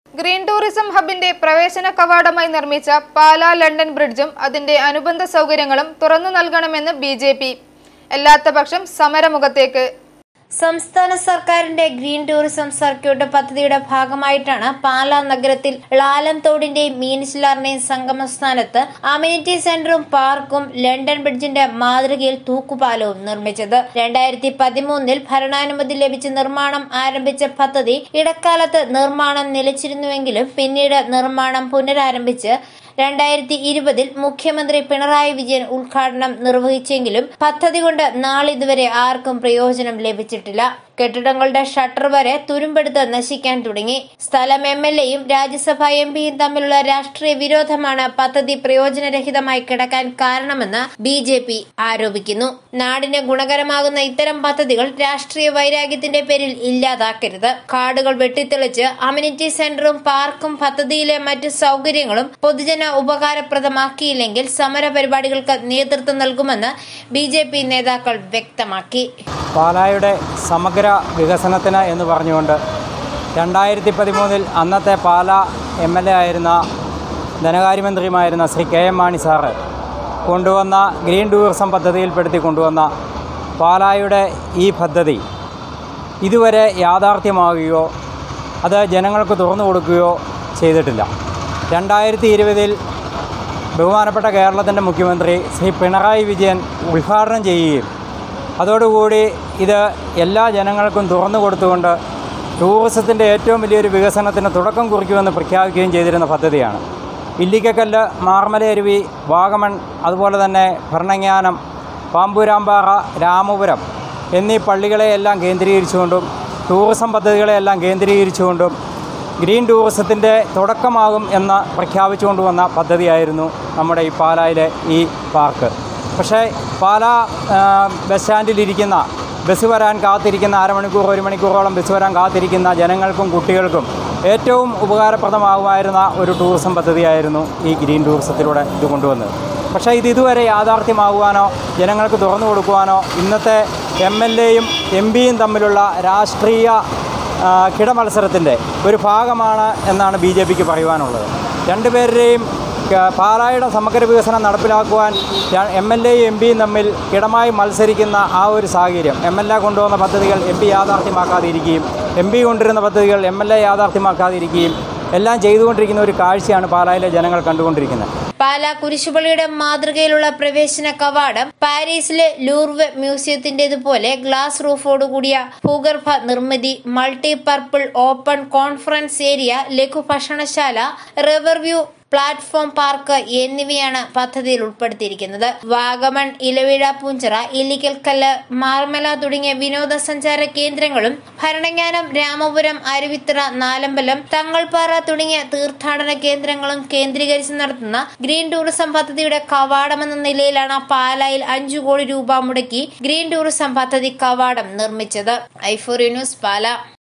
green tourism ഹബിന്റെ പ്രവേശന കവാടമായി നിർമ്മിച്ച Pala London ബ്രിഡ്ജും അതിന്റെ അനുബന്ധ സൗകര്യങ്ങളും തുറന്നു നൽകണമെന്ന് ബി ജെ പി അല്ലാത്തപക്ഷം സമരമുഖത്തേക്ക് സംസ്ഥാന സർക്കാരിന്റെ ഗ്രീൻ ടൂറിസം സർക്യൂട്ട് പദ്ധതിയുടെ ഭാഗമായിട്ടാണ് പാലാ നഗരത്തിൽ ലാലം തോടിന്റെയും മീനച്ചിലാറിന്റെയും സംഗമസ്ഥാനത്ത് അമ്യൂണിറ്റി സെന്ററും പാർക്കും ലണ്ടൻ ബ്രിഡ്ജിന്റെ മാതൃകയിൽ തൂക്കുപാലവും നിർമ്മിച്ചത് രണ്ടായിരത്തി പതിമൂന്നിൽ ഭരണാനുമതി ലഭിച്ച് നിർമ്മാണം ആരംഭിച്ച പദ്ധതി ഇടക്കാലത്ത് നിർമ്മാണം നിലച്ചിരുന്നുവെങ്കിലും പിന്നീട് നിർമ്മാണം പുനരാരംഭിച്ച് രണ്ടായിരത്തി ഇരുപതിൽ മുഖ്യമന്ത്രി പിണറായി വിജയൻ ഉദ്ഘാടനം നിർവഹിച്ചെങ്കിലും പദ്ധതി കൊണ്ട് നാളിതുവരെ ആർക്കും പ്രയോജനം ലഭിച്ചിട്ടില്ല കെട്ടിടങ്ങളുടെ ഷട്ടർ വരെ തുരുമ്പെടുത്ത് നശിക്കാൻ തുടങ്ങി സ്ഥലം എം എൽ എയും രാജ്യസഭാ എം പിയും തമ്മിലുള്ള രാഷ്ട്രീയ വിരോധമാണ് പദ്ധതി പ്രയോജനരഹിതമായി കിടക്കാൻ കാരണമെന്ന് ബി ജെ പി ആരോപിക്കുന്നു നാടിന് ഗുണകരമാകുന്ന ഇത്തരം പദ്ധതികൾ രാഷ്ട്രീയ വൈരാഗ്യത്തിന്റെ പേരിൽ ഇല്ലാതാക്കരുത് കാടുകൾ വെട്ടിത്തെളിച്ച് അമ്യൂണിറ്റി സെന്ററും പാർക്കും പദ്ധതിയിലെ മറ്റു സൗകര്യങ്ങളും പൊതുജന ഉപകാരപ്രദമാക്കിയില്ലെങ്കിൽ സമര പരിപാടികൾക്ക് നേതൃത്വം നൽകുമെന്ന് ബി നേതാക്കൾ വ്യക്തമാക്കി പാലായുടെ സമഗ്ര വികസനത്തിന് എന്ന് പറഞ്ഞുകൊണ്ട് രണ്ടായിരത്തി പതിമൂന്നിൽ അന്നത്തെ പാല എം എൽ എ ആയിരുന്ന ധനകാര്യമന്ത്രിയുമായിരുന്ന Shri K M Mani sir green tourism ടൂറിസം പദ്ധതിയിൽപ്പെടുത്തി കൊണ്ടുവന്ന പാലായുടെ ഈ പദ്ധതി ഇതുവരെ യാഥാർത്ഥ്യമാവുകയോ അത് ജനങ്ങൾക്ക് തുറന്നു കൊടുക്കുകയോ ചെയ്തിട്ടില്ല രണ്ടായിരത്തി ഇരുപതിൽ ബഹുമാനപ്പെട്ട കേരളത്തിൻ്റെ മുഖ്യമന്ത്രി ശ്രീ പിണറായി വിജയൻ ഉദ്ഘാടനം ചെയ്യുകയും അതോടുകൂടി ഇത് എല്ലാ ജനങ്ങൾക്കും തുറന്നു കൊടുത്തുകൊണ്ട് ടൂറിസത്തിൻ്റെ ഏറ്റവും വലിയൊരു വികസനത്തിന് തുടക്കം കുറിക്കുമെന്ന് പ്രഖ്യാപിക്കുകയും ചെയ്തിരുന്ന പദ്ധതിയാണ് ഇല്ലിക്കക്കല്ല് മാർമലയരുവി വാഗമൺ അതുപോലെ തന്നെ ഭരണങ്ങാനം പാമ്പൂരാമ്പാറ രാമപുരം എന്നീ പള്ളികളെയെല്ലാം കേന്ദ്രീകരിച്ചുകൊണ്ടും ടൂറിസം പദ്ധതികളെയെല്ലാം കേന്ദ്രീകരിച്ചുകൊണ്ടും ഗ്രീൻ ടൂറിസത്തിൻ്റെ തുടക്കമാകും എന്ന് പ്രഖ്യാപിച്ചുകൊണ്ട് വന്ന പദ്ധതിയായിരുന്നു നമ്മുടെ ഈ പാലായിലെ ഈ പാർക്ക് പക്ഷേ പാലാ ആ, ബസ് സ്റ്റാൻഡിലിരിക്കുന്ന ബസ് വരാൻ കാത്തിരിക്കുന്ന അരമണിക്കൂർ ഒരു മണിക്കൂറോളം ബസ് വരാൻ കാത്തിരിക്കുന്ന ജനങ്ങൾക്കും കുട്ടികൾക്കും ഏറ്റവും ഉപകാരപ്രദമാകുമായിരുന്ന ഒരു ടൂറിസം പദ്ധതിയായിരുന്നു ഈ ഗ്രീൻ ടൂറിസത്തിലൂടെ ഇത് കൊണ്ടുവന്നത് പക്ഷേ ഇത് ഇതുവരെ യാഥാർത്ഥ്യമാകുവാനോ ജനങ്ങൾക്ക് തുറന്നു കൊടുക്കുവാനോ ഇന്നത്തെ എം എൽ എയും എം പിയും തമ്മിലുള്ള രാഷ്ട്രീയ ആ, കിടമത്സരത്തിൻ്റെ ഒരു ഭാഗമാണ് എന്നാണ് ബി ജെ പിക്ക് പറയുവാനുള്ളത് രണ്ടുപേരുടെയും ക- പാലായുടെ സമഗ്ര വികസനം നടപ്പിലാക്കുവാൻ എം എൽ എയും എം പിയും തമ്മിൽ കിടമായി മത്സരിക്കുന്ന ആ ഒരു സാഹചര്യം എം എൽ എ കൊണ്ടുവന്ന പദ്ധതികൾ എം പി യാഥാർത്ഥ്യമാക്കാതിരിക്കുകയും എം പി കൊണ്ടുവരുന്ന പദ്ധതികൾ എം എൽ എ യാഥാർത്ഥ്യമാക്കാതിരിക്കുകയും എല്ലാം ചെയ്തുകൊണ്ടിരിക്കുന്ന ഒരു കാഴ്ചയാണ് പാലായിലെ ജനങ്ങൾ കണ്ടുകൊണ്ടിരിക്കുന്നത് പാലാ കുരിശുപള്ളിയുടെ മാതൃകയിലുള്ള പ്രവേശന കവാടം പാരീസിലെ ലൂർവ് മ്യൂസിയത്തിന്റേതുപോലെ ഗ്ലാസ് റൂഫോടുകൂടിയ ഭൂഗർഭ നിർമ്മിതി multi purpose open conference area ലഘു ഭക്ഷണശാല റിവർവ്യൂ പ്ലാറ്റ്ഫോം പാർക്ക് എന്നിവയാണ് പദ്ധതിയിൽ ഉൾപ്പെടുത്തിയിരിക്കുന്നത് വാഗമൺ ഇലവിഴ പൂഞ്ചിറ ഇല്ലിക്കൽക്കല്ല് മാർമല തുടങ്ങിയ വിനോദസഞ്ചാര കേന്ദ്രങ്ങളും ഭരണങ്ങാനം രാമപുരം അരുവിത്തറ നാലമ്പലം തങ്ങൾപ്പാറ തുടങ്ങിയ തീർത്ഥാടന കേന്ദ്രങ്ങളും കേന്ദ്രീകരിച്ച് നടത്തുന്ന ഗ്രീൻ ടൂറിസം പദ്ധതിയുടെ കവാടമെന്ന നിലയിലാണ് പാലായിൽ അഞ്ചു കോടി രൂപ മുടക്കി ഗ്രീൻ ടൂറിസം പദ്ധതി കവാടം നിർമ്മിച്ചത് ഐഫോറി ന്യൂസ് പാല